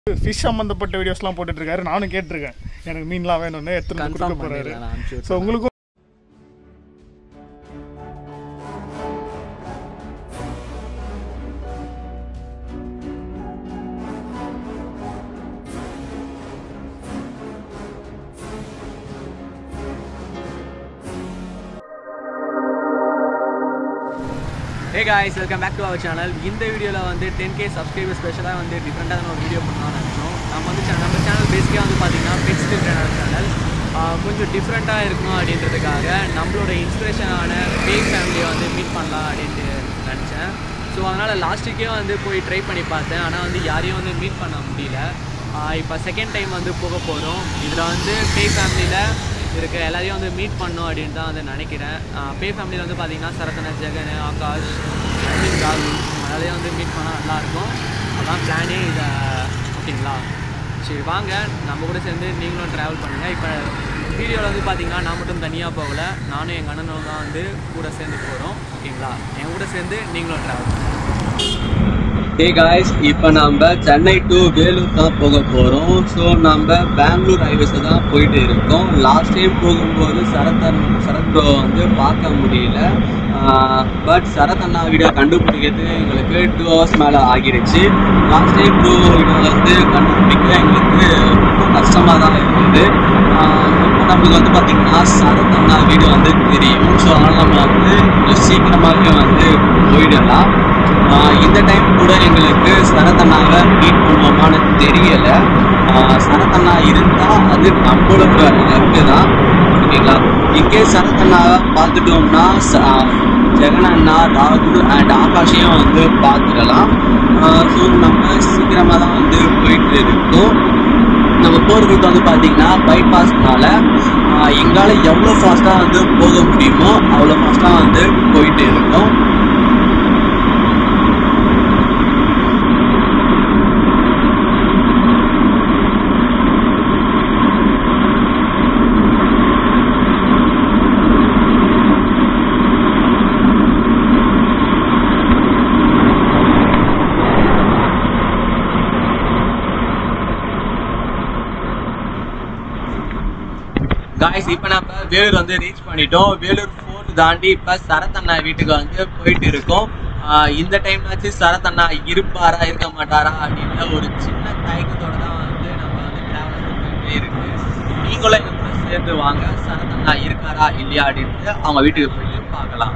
Fish சம்மந்தப்பட்ட வீடியோஸ்லாம் போட்டுட்டு இருக்காரு நானும் கேட்டிருக்கேன் எனக்கு மீன்லாம் வேணும்னு எடுத்துட்டு வந்து கொடுக்க கன்ஃபார்ம் போறாரு பண்ணிடலாம் நான் அனுப்பிச்சு ஸோ உங்களுக்கும் hey guys welcome back to our channel இந்த வீடியோவில் வந்து டென் கே சப்ஸ்கிரைபர் ஸ்பெஷலாக வந்து டிஃப்ரெண்ட்டான ஒரு வீடியோ பண்ணலாம்னு நினச்சோம் நம்ம வந்து channel- நம்ம சேனல் பேசிக்காக வந்து பார்த்தீங்கன்னா பெட்ஸ் ரிலேட்டடான சேனல் கொஞ்சம் டிஃப்ரெண்ட்டாக இருக்கணும் அப்படின்றதுக்காக நம்மளோட இன்ஸ்பிரேஷனான பேக் ஃபேமிலியை வந்து மீட் பண்ணலாம் அப்படின்ட்டு நினச்சேன் ஸோ அதனால் லாஸ்ட் வீக்கே வந்து போய் ட்ரை பண்ணி பார்த்தேன் ஆனால் வந்து யாரையும் வந்து மீட் பண்ண முடியல இப்போ செகண்ட் டைம் வந்து போக போகிறோம் இதில் வந்து பே ஃபேமிலியில் இருக்க எல்லாரையும் வந்து மீட் பண்ணோம் அப்படின்னு தான் வந்து நினைக்கிறேன் பே ஃபேமிலியில் வந்து பார்த்தீங்கன்னா சரத்தன ஜெகன் ஆகாஷ் அரவிந்த் ராகுல் அதெல்லாம் வந்து மீட் பண்ணால் நல்லாயிருக்கும் அதான் பிளானே இதை ஓகேங்களா சரி வாங்க நம்ம கூட சேர்ந்து நீங்களும் ட்ராவல் பண்ணுங்கள் இப்போ வீடியோவில் வந்து பார்த்தீங்கன்னா நான் மட்டும் தனியாக போகல நானும் எங்கள் அண்ணனும் தான் வந்து கூட சேர்ந்து போகிறோம் ஓகேங்களா என் கூட சேர்ந்து நீங்களும் ட்ராவல் பண்ணுங்கள் ஹே காய்ஸ் இப்போ நம்ம சென்னை டு வேலூர் தான் போக போகிறோம் ஸோ நம்ம பெங்களூர் ஹைவேஸில் தான் போயிட்டு இருக்கோம் லாஸ்ட் டைம் போகும்போது சரத்தன் சரத் ப்ரோ வந்து பார்க்க முடியல பட் சரத் அண்ணா வீடியோ கண்டுபிடிக்கிறது எங்களுக்கு டூ ஹவர்ஸ் மேலே ஆகிருச்சு லாஸ்ட் டைம் ப்ரோ வீடியோ வந்து கண்டுபிடிக்க எங்களுக்கு ரொம்ப கஷ்டமாக தான் இருந்தது ஆஹ் இப்போ நம்மளுக்கு வந்து பார்த்திங்கன்னா சரத் அண்ணா வீடியோ வந்து தெரியும் ஸோ அதனால் நம்ம வந்து கொஞ்சம் சீக்கிரமாகவே வந்து போயிடலாம் ஆஹ் இந்த டைம் கூட எங்களுக்கு சரத்தண்ணாவை மீட் பண்ணுவோமான்னு தெரியல ஆஹ் சரத்தண்ணா இருந்தால் அது நம்மளோட லக்கு தான் ஓகேங்களா இங்கே சரத்தண்ணாவை பார்த்துட்டோம்னா ச- ஆஹ் ஜெகன் அண்ணா ராகுல் அண்ட் ஆகாஷையும் வந்து பார்த்துடலாம் ஸோ நம்ம சீக்கிரமாக தான் வந்து போயிட்டு இருக்கோம் நம்ம போகிற ரூட் வந்து பார்த்தீங்கன்னா பைபாஸ்னால எங்களால் எவ்வளோ ஃபாஸ்ட்டாக வந்து போக முடியுமோ அவ்வளோ ஃபாஸ்ட்டாக வந்து போயிட்டு இருக்கோம் காய்ஸ் இப்போ நம்ம வேலூர் வந்து ரீச் பண்ணிட்டோம் வேலூர் ஃபோர்ட் தாண்டி இப்போ சரத்தண்ணா வீட்டுக்கு வந்து போயிட்டு இருக்கோம் ஆஹ் இந்த டைம்னாச்சும் சரத்தண்ணா இருப்பாரா இருக்க மாட்டாரா அப்படின்ற ஒரு சின்ன தயக்கத்தோட தான் வந்து நம்ம வந்து டிராவல் போயிட்டே இருக்கு நீங்களும் எங்க கூட சேர்ந்து வாங்க சரத்தண்ணா இருக்காரா இல்லையா அப்படின்ட்டு அவங்க வீட்டுக்கு போயிட்டு பார்க்கலாம்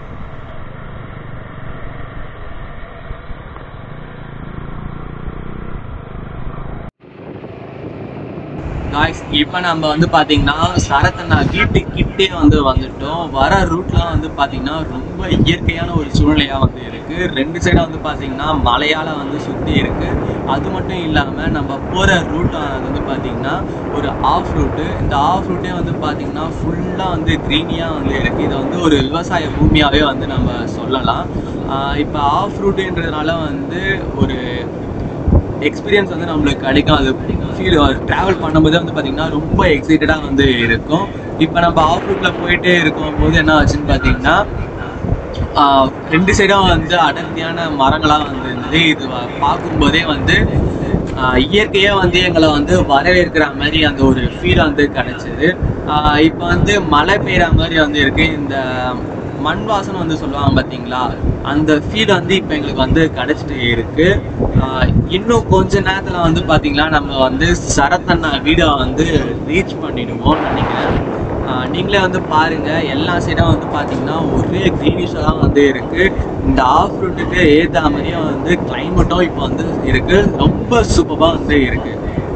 காய்ஸ் இப்போ நம்ம வந்து பார்த்தீங்கன்னா சரத்தண்ணா வீட்டுக்கிட்டே வந்து வந்துட்டோம் வர ரூட்லாம் வந்து பார்த்தீங்கன்னா ரொம்ப இயற்கையான ஒரு சூழ்நிலையாக வந்து இருக்குது ரெண்டு சைடாக வந்து பார்த்தீங்கன்னா மலையால் வந்து சுற்றி இருக்குது அது மட்டும் இல்லாமல் நம்ம போகிற ரூட் வந்து பார்த்தீங்கன்னா ஒரு ஆஃப் ரூட்டு இந்த ஆஃப் ரூட்டே வந்து பார்த்தீங்கன்னா ஃபுல்லாக வந்து க்ரீனியாக வந்து இருக்குது இதை வந்து ஒரு விவசாய பூமியாகவே வந்து நம்ம சொல்லலாம் இப்போ ஆஃப் ரூட்டுன்றதுனால வந்து ஒரு எக்ஸ்பீரியன்ஸ் வந்து நம்மளுக்கு கிடைக்கும் அது ஃபீல் ட்ராவல் பண்ணும்போது வந்து பார்த்திங்கன்னா ரொம்ப எக்ஸைட்டடாக வந்து இருக்கும் இப்போ நம்ம ஆஃப் ரூட்டில் போயிட்டே இருக்கும் போது என்ன ஆச்சுன்னு பார்த்தீங்கன்னா ஆஹ், ரெண்டு சைடும் வந்து அடர்த்தியான மரங்களாக வந்து இருந்தது இது வ- பார்க்கும்போதே வந்து ஆஹ், இயற்கையே வந்து எங்களை வந்து வரவேற்கிற மாதிரி அந்த ஒரு ஃபீல் வந்து கிடைச்சது இப்போ வந்து மழை பெய்கிற மாதிரி வந்து இருக்கு இந்த மண் வாசனை வந்து சொல்லுவாங்க பார்த்தீங்களா அந்த ஃபீல் வந்து இப்போ எங்களுக்கு வந்து கிடைச்சிட்டு இருக்கு ஆஹ், இன்னும் கொஞ்ச நேரத்தில் வந்து பார்த்தீங்கன்னா நம்ம வந்து சரத்தண்ணா வீடை வந்து ரீச் பண்ணிடுவோம் நினைக்கிறேன் ஆஹ் நீங்களே வந்து பாருங்க எல்லா சைடும் வந்து பாத்தீங்கன்னா ஒரே க்ரீனிஷாக தான் வந்து இருக்கு இந்த ஆஃப் ரூட்டுக்கு ஏற்ற மாதிரியே வந்து கிளைமேட்டும் இப்போ வந்து இருக்கு ரொம்ப சூப்பராக வந்து இருக்கு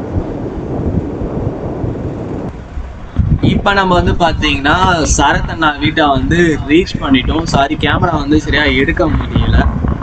இப்போ நம்ம வந்து பார்த்தீங்கன்னா சரத்தண்ணா வீட்டை வந்து ரீச் பண்ணிட்டோம் சாரி கேமரா வந்து சரியா எடுக்க முடியல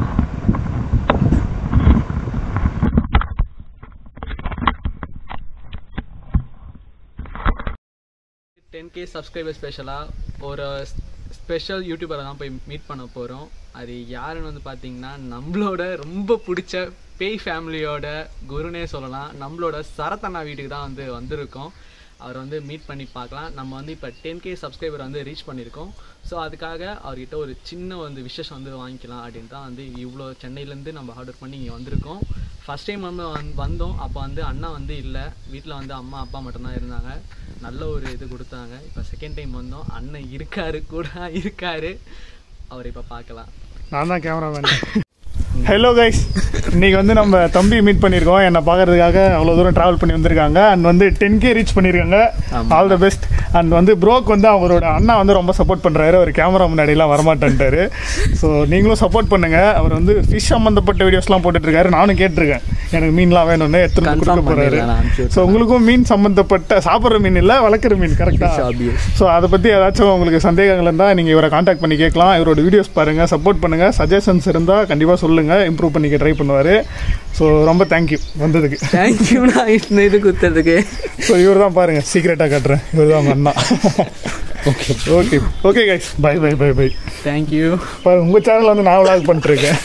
டென் கே சப்ஸ்கிரைபர் ஸ்பெஷலாக ஒரு ஸ்பெஷல் யூடியூபரை தான் போய் மீட் பண்ண போகிறோம் அது யாருன்னு வந்து பார்த்தீங்கன்னா நம்மளோட ரொம்ப பிடிச்ச பேய் ஃபேமிலியோட குருனே சொல்லலாம் நம்மளோட சரத்தண்ணா வீட்டுக்கு தான் வந்து வந்திருக்கோம் அவர் வந்து மீட் பண்ணி பார்க்கலாம் நம்ம வந்து இப்போ டென் கே சப்ஸ்கிரைபர் வந்து ரீச் பண்ணியிருக்கோம் ஸோ அதுக்காக அவர்கிட்ட ஒரு சின்ன வந்து விஷஸ் வந்து வாங்கிக்கலாம் அப்படின்னு தான் வந்து இவ்வளோ சென்னையிலேருந்து நம்ம ஆர்டர் பண்ணி இங்கே வந்திருக்கோம் ஃபஸ்ட் டைம் வந்து வந்- வந்தோம் அப்போ வந்து அண்ணா வந்து இல்லை வீட்டில் வந்து அம்மா அப்பா மட்டும்தான் இருந்தாங்க நல்ல ஒரு இது கொடுத்தாங்க இப்போ செகண்ட் டைம் வந்தோம் அண்ணன் இருக்காரு கூட இருக்காரு அவர் இப்போ பார்க்கலாம் நான் தான் கேமராமேன் ஹலோ கைஸ் இன்னைக்கு வந்து நம்ம தம்பி மீட் பண்ணியிருக்கோம் என்னை பார்க்கறதுக்காக அவ்வளோ தூரம் ட்ராவல் பண்ணி வந்திருக்காங்க அண்ட் வந்து டென் கே ரீச் பண்ணியிருக்காங்க ஆல் த பெஸ்ட் அண்ட் வந்து ப்ரோக் வந்து அவரோட அண்ணா வந்து ரொம்ப சப்போர்ட் பண்ணுறாரு அவர் கேமரா முன்னாடிலாம் வரமாட்டேன்ட்டாரு ஸோ நீங்களும் சப்போர்ட் பண்ணுங்க அவர் வந்து ஃபிஷ் சம்மந்தப்பட்ட வீடியோஸ்லாம் போட்டுட்டு இருக்காரு நானும் கேட்டிருக்கேன் எனக்கு மீன்லாம் வேணும்னு எடுத்துட்டு வந்து Confirm கொடுக்க போறாரு பண்ணிடலாம், நான் அனுப்பிச்சு ஸோ உங்களுக்கும் மீன் சம்மந்தப்பட்ட சாப்பிட்ற மீன் இல்லை வளர்க்குற மீன் கரெக்டாக obvious. ஸோ அதை பற்றி ஏதாச்சும் உங்களுக்கு சந்தேகங்கள் இருந்தால் நீங்கள் இவரை காண்டாக்ட் பண்ணி கேட்கலாம் இவரோட வீடியோஸ் பாருங்கள் சப்போர்ட் பண்ணுங்கள் சஜஷன்ஸ் இருந்தால் கண்டிப்பாக சொல்லுங்கள் இம்ப்ரூவ் பண்ணிக்க ட்ரை பண்ணுவார் ஸோ ரொம்ப தேங்க்யூ வந்ததுக்கு தேங்க்யூண்ணா இந்த இது கொடுத்ததுக்கு ஸோ இவர் தான் பாருங்கள் சீக்கிரட்டாக காட்டுறேன் இவர் தான் அண்ணா okay okay okay guys bye bye bye bye thank you பாருங்க உங்கள் சேனல் வந்து நான் விளாக் பண்ணிட்டுருக்கேன்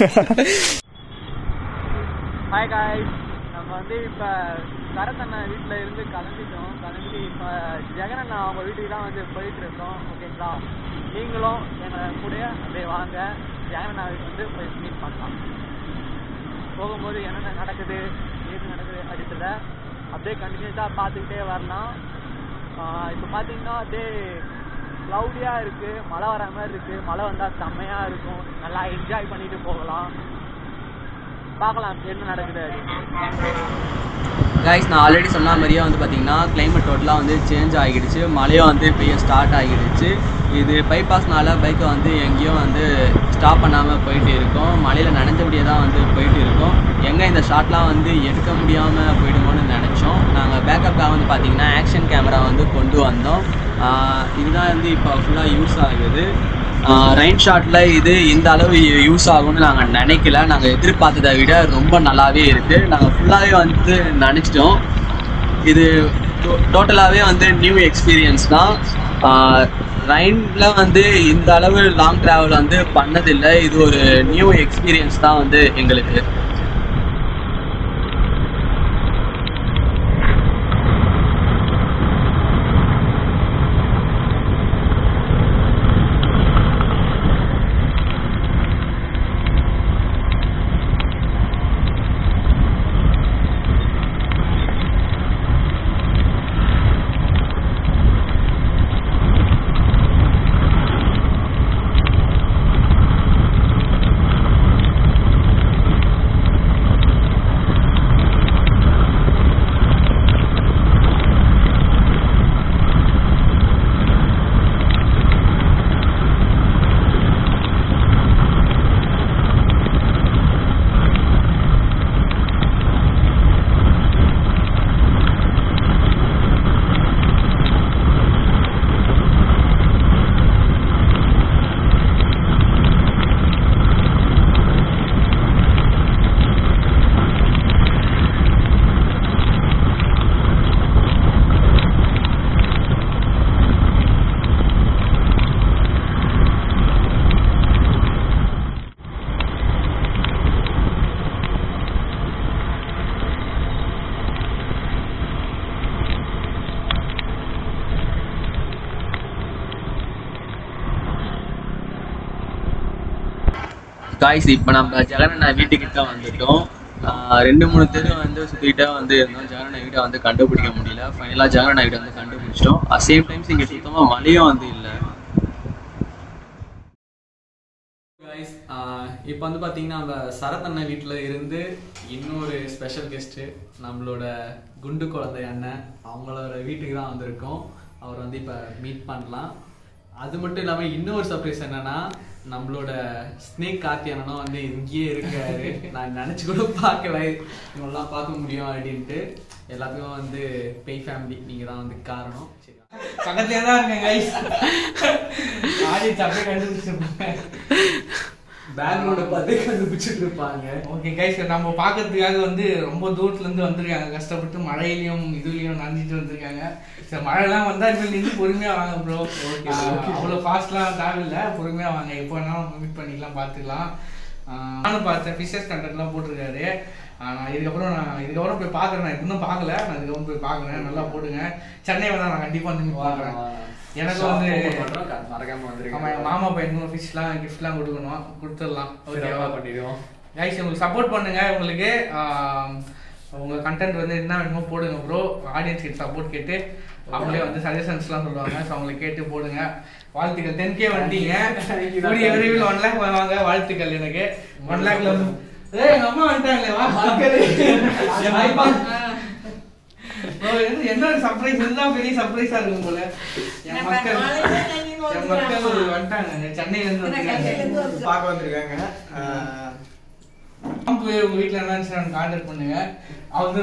ஹாய் காய்ஸ் நம்ம வந்து இப்போ சரத்தண்ணா வீட்டில் இருந்து கிளம்பிட்டோம் கிளம்பி இப்போ ஜெகன் அண்ணா அவங்க வீட்டுக்கு தான் வந்து போயிட்டு இருக்கோம் ஓகேங்களா நீங்களும் எங்கள் கூட அப்படியே வாங்க ஜெகன் அண்ணா வீட்டுக்கு வந்து போய் மீட் பண்ணலாம் போகும்போது என்னென்ன நடக்குது ஏது நடக்குது அப்படின்றத அப்படியே கண்டினியூஸாக பார்த்துக்கிட்டே வரலாம் இப்போ பார்த்தீங்கன்னா அப்படியே க்ளவுடியாக இருக்குது மழை வர மாதிரி இருக்குது மழை வந்தால் செம்மையாக இருக்கும் நல்லா என்ஜாய் பண்ணிட்டு போகலாம் பார்க்கலாம் என்ன நடக்குது கைஸ் நான் ஆல்ரெடி சொன்ன மாதிரியே வந்து பார்த்தீங்கன்னா கிளைமேட் டோட்டலாக வந்து சேஞ்ச் ஆகிடுச்சு மழையும் வந்து பெய்ய ஸ்டார்ட் ஆகிடுச்சு இது பைபாஸ்னால பைக்கை வந்து எங்கேயும் வந்து ஸ்டாப் பண்ணாமல் போயிட்டு இருக்கோம் மழையில் நனைஞ்சபடியே தான் வந்து போயிட்டு இருக்கோம் எங்கே இந்த ஷாட்லாம் வந்து எடுக்க முடியாமல் போயிடுமோன்னு நினச்சோம் நாங்கள் பேக்கப்காக வந்து பார்த்தீங்கன்னா ஆக்ஷன் கேமரா வந்து கொண்டு வந்தோம் ஆஹ் இதுதான் வந்து இப்போ ஃபுல்லாக யூஸ் ஆகுது ரெயின் ஷாட்டில் இது இந்த அளவு யூஸ் ஆகும்னு நாங்கள் நினைக்கல நாங்கள் எதிர்பார்த்ததை விட ரொம்ப நல்லாவே இருக்குது நாங்கள் ஃபுல்லாகவே வந்து நினச்சிட்டோம் இது டோட்டலாகவே வந்து நியூ எக்ஸ்பீரியன்ஸ் தான் ரைனில் வந்து இந்த அளவு லாங் ட்ராவல் வந்து பண்ணதில்லை இது ஒரு நியூ எக்ஸ்பீரியன்ஸ் தான் வந்து எங்களுக்கு காய்ஸ் இப்போ நம்ம ஜெகனண்ணா வீட்டுக்கிட்ட வந்துட்டோம் ஆஹ் ரெண்டு மூணு தெரு வந்து சுற்றிக்கிட்டே வந்து இருந்தோம் ஜெகனண்ணா வீட்டை வந்து கண்டுபிடிக்க முடியல ஃபைனலாக ஜெகனண்ணா வீட்டை வந்து கண்டுபிடிச்சிட்டோம் அட் சேம் டைம்ஸ் இங்கே சுத்தமாக மழையும் வந்து இல்லை கைஸ் இப்போ வந்து பார்த்தீங்கன்னா நம்ம சரத் வீட்டில் இருந்து இன்னொரு ஸ்பெஷல் கெஸ்ட்டு நம்மளோட குண்டு குழந்தை அண்ணன் அவங்களோட வீட்டுக்கு தான் வந்திருக்கோம் அவர் வந்து இப்போ மீட் பண்ணலாம் அது மட்டும் இல்லாமல் இன்னொரு சர்ப்ரைஸ் என்னன்னா நம்மளோட ஸ்னேக் கார்த்தி அண்ணனும் வந்து இங்கேயே இருக்காரு நான் நினச்சி கூட பார்க்கல இவங்கெல்லாம் பார்க்க முடியும் அப்படின்ட்டு எல்லாத்துக்கும் வந்து பெய் ஃபேமிலி நீங்கள் தான் வந்து காரணம் சரி பக்கத்துலயே தான் இருக்கேன் கைஸ் ஆடியன்ஸ் அப்படியே கண்டுபிடிச்சிருப்பாங்க பேக்ரவுண்டை பார்த்து கண்டுபிடிச்சிட்டு இருப்பாங்க ஓகே கைஸ் நம்ம பார்க்கறதுக்காக வந்து ரொம்ப தூரத்துல இருந்து வந்திருக்காங்க கஷ்டப்பட்டு மழையிலயும் இதுலயும் நனைஞ்சிட்டு வந்திருக்காங்க சரி மழைலாம் வந்தா இனிமேல் நின்று பொறுமையா வாங்க ப்ரோ அவ்வளோ ஃபாஸ்ட்லாம் தேவையில்லை பொறுமையா வாங்க எப்போ வேணாலும் மீட் பண்ணிக்கலாம் பார்த்துக்கலாம் ஆஹ் நானும் பார்த்தேன் ஃபிஷஸ் கண்டென்ட்லாம் போட்டிருக்காரு ஆஹ் நான் இதுக்கப்புறம் நான் இதுக்கப்புறம் போய் பார்க்குறேன் நான் இன்னும் பார்க்கல நான் இதுக்கப்புறம் போய் பார்க்குறேன் நல்லா போடுங்க சென்னை வந்தா நான் கண்டிப்பா வந்து மீட் பார்க்குறேன் எனக்கு வந்து மறக்காம ஆமா வந்துருக்கேன் என் மாமா பையனுக்கு ஃபிஷ்லாம் கிஃப்ட்லாம் கொடுக்கணும் கொடுத்துடலாம் ஓகேவா பண்ணிடுவோம் கைஸ் உங்களுக்கு சப்போர்ட் பண்ணுங்க உங்களுக்கு ஆம், உங்க கண்டென்ட் வந்து என்ன வேணுமோ போடுங்க ப்ரோ ஆடியன்ஸ் கிட்ட சப்போர்ட் கேட்டு அவங்களே வந்து சஜஷன்ஸ்லாம் சொல்லுவாங்க ஸோ அவங்களை கேட்டு போடுங்க வாழ்த்துக்கள் டென் கே வந்துட்டீங்க கூடிய விரைவில் ஒன் லேக் வாங்க வாழ்த்துக்கள் எனக்கு ஒன் லேக்ல வந்து ஏய் எங்க அம்மா வந்துட்டாங்களே வா என் அப்பா. bro, இது என்ன ஒரு சர்ப்ரைஸ் இதுதான் பெரிய சர்ப்ரைஸா இருக்கும் போல என் மக்கள் என் மக்கள் வந்துட்டாங்க சென்னையில இருந்து வந்துருக்காங்க பார்க்க வந்திருக்காங்க ஆஹ் பாம்பு உங்க வீட்ல இருந்தாச்சு கான்டாக்ட் பண்ணுங்க அவங்க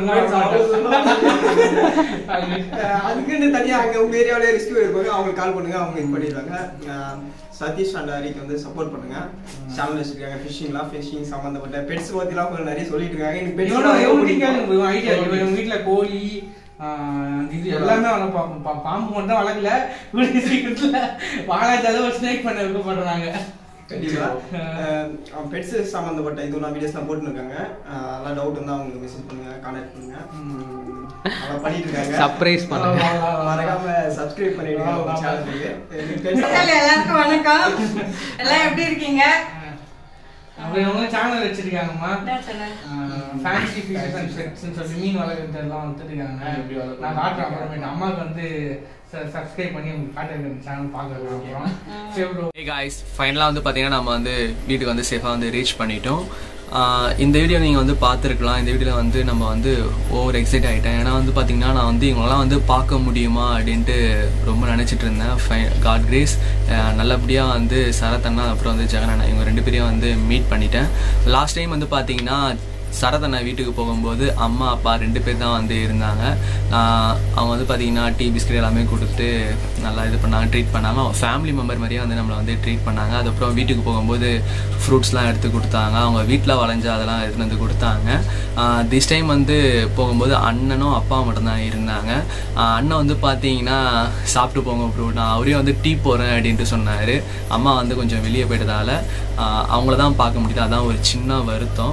ஆஹ் அதுக்குன்னு தனியா அங்க உங்க ஏரியாவிலே ரெஸ்கியூ இருப்பாங்க அவங்களுக்கு கால் பண்ணுங்க அவங்க இது பண்ணிடுவாங்க ஆஹ் சதீஷ் அண்ட் ஹரிக்கு வந்து சப்போர்ட் பண்ணுங்க சேனல் வச்சிருக்காங்க ஃபிஷிங்லாம் ஃபிஷிங் சம்மந்தப்பட்ட பெட்ஸ் பத்திலாம் கொஞ்சம் நிறைய சொல்லிட்டு இருக்காங்க எனக்கு பெட்ஸ் இவனோட இவங்க ஐடியா இவங்க வீட்ல கோழி ஆஹ் இது எல்லாமே வளர்ப்பாங்க பா- பாம்பு மட்டும் தான் வளர்க்கல கூடிய சீக்கிரத்துல வாழாச்சால ஒரு ஸ்னேக் பண்ண வைக்க போடுறாங்க கண்டிப்பா அவன் பெட்ஸ் சம்மந்தப்பட்ட இதுலாம் வீடியோஸ்லாம் போட்டுருக்காங்க அதெல்லாம் டவுட் இருந்தா அவங்க மெசேஜ் பண்ணுங்க கான்டாக்ட் பண்ணுங்க உம், அதெல்லாம் பண்ணிட்டு இருக்காங்க சர்ப்ரைஸ் பண்ணுங்க மறக்காம சப்ஸ்கிரைப் பண்ணிடுங்க ஆமா, ஆமா. சேனலுக்கு மக்கள் எல்லாருக்கும் வணக்கம் எல்லாம் எப்படி இருக்கீங்க அப்படி அவங்க சேனல் வச்சிருக்காங்கம்மா என்ன channel? ஃபேன்சி ஃபிஷஸ் அண்ட் பெட்ஸ்னு சொல்லி மீன் வளர்க்குறது எல்லாம் வந்துருக்காங்க நான் காட்டுறேன் அப்புறமேட்டு அம்மாவுக்கு வந்து சப்ஸ்கிரைப் பண்ணி உங்களுக்கு காட்டுறேன் சேனல் பார்க்குறேன் அப்புறம் சரி bro. ஹே காய்ஸ் ஃபைனலாக வந்து பார்த்தீங்கன்னா நம்ம வந்து வீட்டுக்கு வந்து சேஃபாக வந்து ரீச் பண்ணிட்டோம் ஆஹ் இந்த வீடியோ நீங்கள் வந்து பார்த்துருக்கலாம் இந்த வீடியோவில் வந்து நம்ம வந்து ஓவர் எக்ஸைட் ஆகிட்டேன் ஏன்னா வந்து பார்த்தீங்கன்னா நான் வந்து இவங்களெல்லாம் வந்து பார்க்க முடியுமா அப்படின்ட்டு ரொம்ப நினச்சிட்டு இருந்தேன் ஃபை காட் கிரேஸ் நல்லபடியாக வந்து சரத்தண்ணா அப்புறம் வந்து ஜெகனண்ணா இவங்க ரெண்டு பேரையும் வந்து மீட் பண்ணிட்டேன் லாஸ்ட் டைம் வந்து பார்த்தீங்கன்னா சரதண்ணா வீட்டுக்கு போகும்போது அம்மா அப்பா ரெண்டு பேர் தான் வந்து இருந்தாங்க ஆஹ் அவங்க வந்து பார்த்தீங்கன்னா டீ பிஸ்கட் எல்லாமே கொடுத்து நல்லா இது பண்ணாங்க ட்ரீட் பண்ணாங்க அவங்க ஃபேமிலி மெம்பர் மாதிரியே வந்து நம்மளை வந்து ட்ரீட் பண்ணாங்க அதுக்கப்புறம் வீட்டுக்கு போகும்போது ஃப்ரூட்ஸ்லாம் எடுத்து கொடுத்தாங்க அவங்க வீட்டில் வளைஞ்ச அதெல்லாம் எடுத்துட்டு வந்து கொடுத்தாங்க திஸ் டைம் வந்து போகும்போது அண்ணனும் அப்பா மட்டும்தான் இருந்தாங்க ஆஹ் அண்ணன் வந்து பார்த்தீங்கன்னா சாப்பிட்டு போங்க ப்ரோ நான் அவரையும் வந்து டீ போகிறேன் அப்படின்ட்டு சொன்னார் அம்மா வந்து கொஞ்சம் வெளியே போயிட்டதால ஆஹ் அவங்கள தான் பார்க்க முடியுது அதான் ஒரு சின்ன வருத்தம்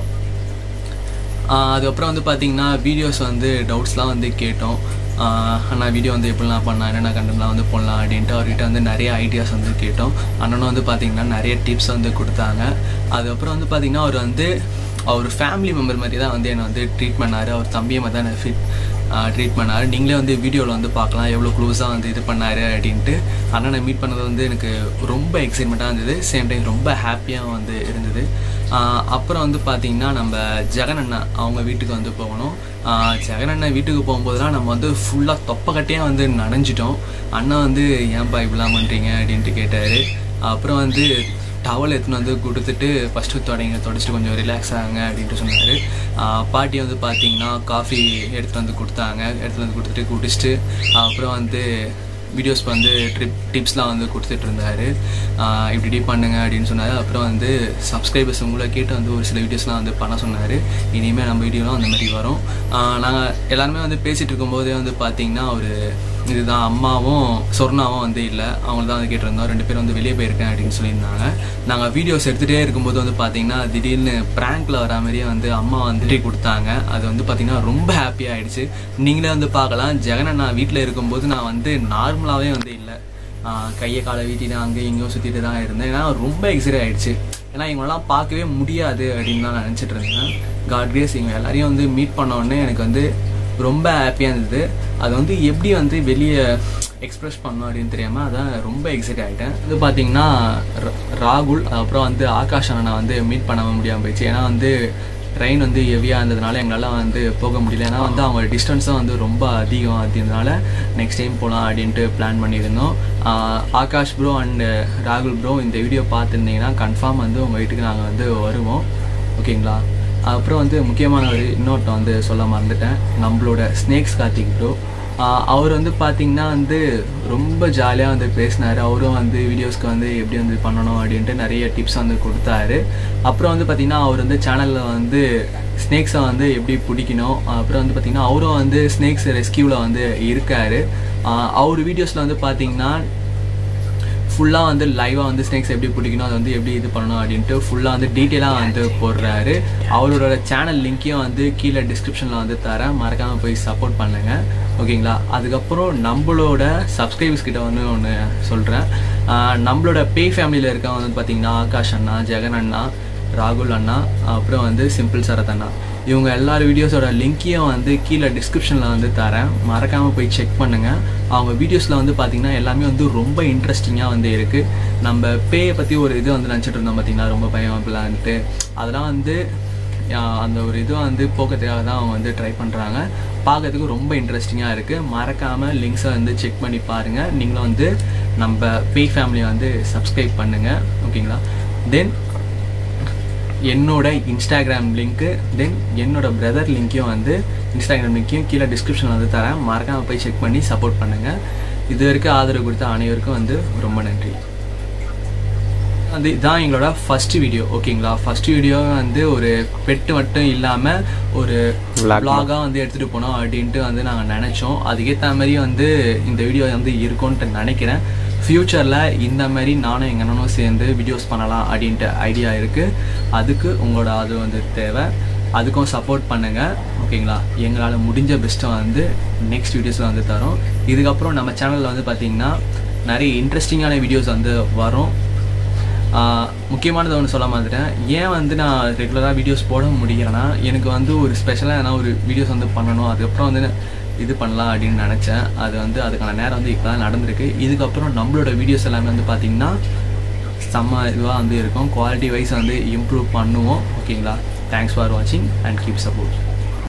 ஆஹ் அதுக்கப்புறம் வந்து பார்த்தீங்கன்னா வீடியோஸ் வந்து டவுட்ஸ்லாம் வந்து கேட்டோம் ஆஹ் அண்ணா வீடியோ வந்து எப்படிலாம் பண்ணலாம் என்னென்ன கண்டென்ட்லாம் வந்து போடலாம் அப்படின்ட்டு அவர்கிட்ட வந்து நிறைய ஐடியாஸ் வந்து கேட்டோம் அண்ணனும் வந்து பார்த்தீங்கன்னா நிறைய டிப்ஸ் வந்து கொடுத்தாங்க அதுக்கப்புறம் வந்து பார்த்தீங்கன்னா அவர் வந்து அவர் ஃபேமிலி மெம்பர் மாதிரி தான் வந்து என்னை வந்து ட்ரீட் பண்ணார் அவர் தம்பியை மாதிரி தான் ஃபிட் ட்ரீட் பண்ணார் நீங்களே வந்து வீடியோவில் வந்து பார்க்கலாம் எவ்வளோ க்ளோஸாக வந்து இது பண்ணார் அப்படின்ட்டு அண்ணனை மீட் பண்ணது வந்து எனக்கு ரொம்ப எக்ஸைட்மெண்ட்டாக இருந்தது சேம் டைம் ரொம்ப ஹாப்பியாக வந்து இருந்தது ஆஹ் அப்புறம் வந்து பார்த்தீங்கன்னா நம்ம ஜெகன் அண்ணா அவங்க வீட்டுக்கு வந்து போகணும் ஆஹ் ஜெகன் அண்ணன் வீட்டுக்கு போகும்போதெல்லாம் நம்ம வந்து ஃபுல்லாக தொப்பக்கட்டையாக வந்து நனைஞ்சிட்டோம் அண்ணன் வந்து ஏன்பா இப்படிலாம் பண்ணுறீங்க அப்படின்ட்டு கேட்டார் அப்புறம் வந்து டவல் எடுத்துன்னு வந்து கொடுத்துட்டு ஃபஸ்ட்டு தொடங்க தொடச்சிட்டு கொஞ்சம் ரிலாக்ஸ் ஆகுங்க அப்படின்ட்டு சொன்னார் பாட்டி வந்து பார்த்தீங்கன்னா காஃபி எடுத்துகிட்டு வந்து கொடுத்தாங்க எடுத்துகிட்டு வந்து கொடுத்துட்டு குடிச்சிட்டு அப்புறம் வந்து வீடியோஸ் வந்து ட்ரிப் டிப்ஸ்லாம் வந்து கொடுத்துட்டு இருந்தார் இப்படி இப்படி பண்ணுங்க அப்படின்னு சொன்னார் அப்புறம் வந்து சப்ஸ்கிரைபர்ஸ் உங்களை கேட்டு வந்து ஒரு சில வீடியோஸ்லாம் வந்து பண்ண சொன்னார் இனிமேல் நம்ம வீடியோலாம் அந்த மாதிரி வரும் நாங்கள் எல்லாருமே வந்து பேசிகிட்டு இருக்கும்போதே வந்து பார்த்தீங்கன்னா ஒரு இதுதான் அம்மாவும் சொர்ணாவும் வந்து இல்லை அவங்க தான் வந்து கேட்டிருந்தோம் ரெண்டு பேரும் வந்து வெளியே போயிருக்கேன் அப்படின்னு சொல்லியிருந்தாங்க நாங்கள் வீடியோஸ் எடுத்துகிட்டே இருக்கும்போது வந்து பார்த்தீங்கன்னா திடீர்னு ப்ராங்க்ல வர மாதிரியே வந்து அம்மா வந்துட்டு கொடுத்தாங்க அது வந்து பார்த்தீங்கன்னா ரொம்ப ஹாப்பி ஆயிடுச்சு நீங்களே வந்து பார்க்கலாம் ஜெகனை நான் வீட்டில் இருக்கும்போது நான் வந்து நார்மலாகவே வந்து இல்லை கையை காலை வீட்டிட்டு அங்கேயும் இங்கேயும் சுற்றிட்டு தான் இருந்தேன் ஏன்னா ரொம்ப எக்ஸைட் ஆயிடுச்சு ஏன்னா இவங்களெல்லாம் பார்க்கவே முடியாது அப்படின்னு தான் நான் நினச்சிட்டு இருந்தேன் காட் கிரேஸ் இவங்க எல்லாரையும் வந்து மீட் பண்ண உடனே எனக்கு வந்து ரொம்ப ஹாப்பியாக இருந்தது அது வந்து எப்படி வந்து வெளியே எக்ஸ்பிரஸ் பண்ணோம் அப்படின்னு தெரியாமல் அதான் ரொம்ப எக்ஸைட் ஆகிட்டேன் இது பார்த்தீங்கன்னா ர- ராகுல் அப்புறம் வந்து ஆகாஷ் அண்ணனை வந்து மீட் பண்ண முடியாமல் போயிடுச்சு ஏன்னா வந்து ட்ரெயின் வந்து ஹெவியாக இருந்ததுனால எங்களால் வந்து போக முடியல ஏன்னா வந்து அவங்க டிஸ்டன்ஸும் வந்து ரொம்ப அதிகம் அப்படின்றதுனால நெக்ஸ்ட் டைம் போகலாம் அப்படின்ட்டு பிளான் பண்ணியிருந்தோம் ஆஹ் ஆகாஷ் ப்ரோ அண்டு ராகுல் ப்ரோ இந்த வீடியோ பார்த்துருந்தீங்கன்னா கன்ஃபார்ம் வந்து உங்கள் வீட்டுக்கு நாங்கள் வந்து வருவோம் ஓகேங்களா அப்புறம் வந்து முக்கியமான ஒரு இன்னொருத்தன் வந்து சொல்ல மறந்துட்டேன் நம்மளோட ஸ்னேக்ஸ் கார்த்திக் ப்ரோ அவர் வந்து பார்த்தீங்கன்னா வந்து ரொம்ப ஜாலியாக வந்து பேசினார் அவரும் வந்து வீடியோஸ்க்கு வந்து எப்படி வந்து பண்ணணும் அப்படின்ட்டு நிறைய டிப்ஸ் வந்து கொடுத்தாரு அப்புறம் வந்து பார்த்தீங்கன்னா அவர் வந்து சேனலில் வந்து ஸ்னேக்ஸை வந்து எப்படி பிடிக்கணும் அப்புறம் வந்து பார்த்தீங்கன்னா அவரும் வந்து ஸ்னேக்ஸ் ரெஸ்கியூவில் வந்து இருக்கார் அவர் வீடியோஸில் வந்து பார்த்தீங்கன்னா ஃபுல்லாக வந்து லைவாக வந்து ஸ்னேக்ஸ் எப்படி பிடிக்கணும் அதை வந்து எப்படி இது பண்ணணும் அப்படின்ட்டு ஃபுல்லாக வந்து டீட்டெயிலாக வந்து போடுறாரு அவரோட சேனல் லிங்க்கையும் வந்து கீழே டிஸ்கிரிப்ஷனில் வந்து தரேன் மறக்காமல் போய் சப்போர்ட் பண்ணுங்க ஓகேங்களா அதுக்கப்புறம் நம்மளோட சப்ஸ்கிரைபர்ஸ் கிட்ட வந்து ஒன்று சொல்கிறேன் நம்மளோட பே ஃபேமிலியில் இருக்கவங்க வந்து பார்த்தீங்கன்னா ஆகாஷ் அண்ணா ஜெகன் அண்ணா ராகுல் அண்ணா அப்புறம் வந்து சிம்பிள் சரத் அண்ணா இவங்க எல்லார் வீடியோஸோட லிங்க்கையும் வந்து கீழே டிஸ்கிரிப்ஷனில் வந்து தரேன் மறக்காமல் போய் செக் பண்ணுங்கள் அவங்க வீடியோஸில் வந்து பார்த்திங்கன்னா எல்லாமே வந்து ரொம்ப இன்ட்ரெஸ்டிங்காக வந்து இருக்குது நம்ம பேயை பற்றி ஒரு இது வந்து நினச்சிட்டு இருந்தோம் பார்த்திங்கன்னா ரொம்ப பயம் அப்படிலான்ட்டு அதெல்லாம் வந்து ஆஹ் அந்த ஒரு இது வந்து போக்கிறதுக்காக தான் அவங்க வந்து ட்ரை பண்ணுறாங்க பார்க்கறதுக்கு ரொம்ப இன்ட்ரெஸ்டிங்காக இருக்குது மறக்காமல் லிங்க்ஸை வந்து செக் பண்ணி பாருங்கள் நீங்களும் வந்து நம்ம பே ஃபேமிலியை வந்து சப்ஸ்கிரைப் பண்ணுங்கள் ஓகேங்களா தென் என்னோட இன்ஸ்டாகிராம் லிங்க்கு தென் என்னோட பிரதர் லிங்க்கையும் வந்து இன்ஸ்டாகிராம் லிங்க்கையும் கீழே டிஸ்கிரிப்ஷனில் வந்து தரேன் மறக்காமல் போய் செக் பண்ணி சப்போர்ட் பண்ணுங்கள் இது வரைக்கும் ஆதரவு கொடுத்த அனைவருக்கும் வந்து ரொம்ப நன்றி வந்து இதான் எங்களோட ஃபர்ஸ்ட் வீடியோ ஓகேங்களா ஃபர்ஸ்ட் வீடியோ வந்து ஒரு பெட்டு மட்டும் இல்லாமல் ஒரு vlog-ஆ வந்து எடுத்துகிட்டு போனோம் அப்படின்ட்டு வந்து நாங்கள் நினச்சோம் அதுக்கேற்ற மாதிரி வந்து இந்த வீடியோ வந்து இருக்கும்ன்ட்டு நினைக்கிறேன் ஃப்யூச்சரில் இந்த மாதிரி நானும் எங்கள் அண்ணனும் சேர்ந்து வீடியோஸ் பண்ணலாம் அப்படின்ட்டு ஐடியா இருக்குது அதுக்கு உங்களோட அது வந்து தேவை அதுக்கும் சப்போர்ட் பண்ணுங்கள் ஓகேங்களா எங்களால் முடிஞ்ச பெஸ்ட்டை வந்து நெக்ஸ்ட் வீடியோஸில் வந்து தரோம் இதுக்கப்புறம் நம்ம சேனலில் வந்து பார்த்திங்கன்னா நிறைய இன்ட்ரெஸ்டிங்கான வீடியோஸ் வந்து வரும் ஆஹ் முக்கியமானது ஒன்று சொல்ல மாட்டேன் ஏன் வந்து நான் ரெகுலராக வீடியோஸ் போட முடியலைன்னா எனக்கு வந்து ஒரு ஸ்பெஷலாக எதனா ஒரு வீடியோஸ் வந்து பண்ணணும் அதுக்கப்புறம் வந்து நான் இது பண்ணலாம் அப்படின்னு நினச்சேன் அது வந்து அதுக்கான நேரம் வந்து இப்போ தான் நடந்திருக்கு இதுக்கப்புறம் நம்மளோட வீடியோஸ் எல்லாமே வந்து பார்த்திங்கன்னா செம்ம இதுவாக வந்து இருக்கும் குவாலிட்டி வைஸ் வந்து இம்ப்ரூவ் பண்ணுவோம் ஓகேங்களா தேங்க்ஸ் ஃபார் வாட்சிங் அண்ட் கீப் சப்போர்ட்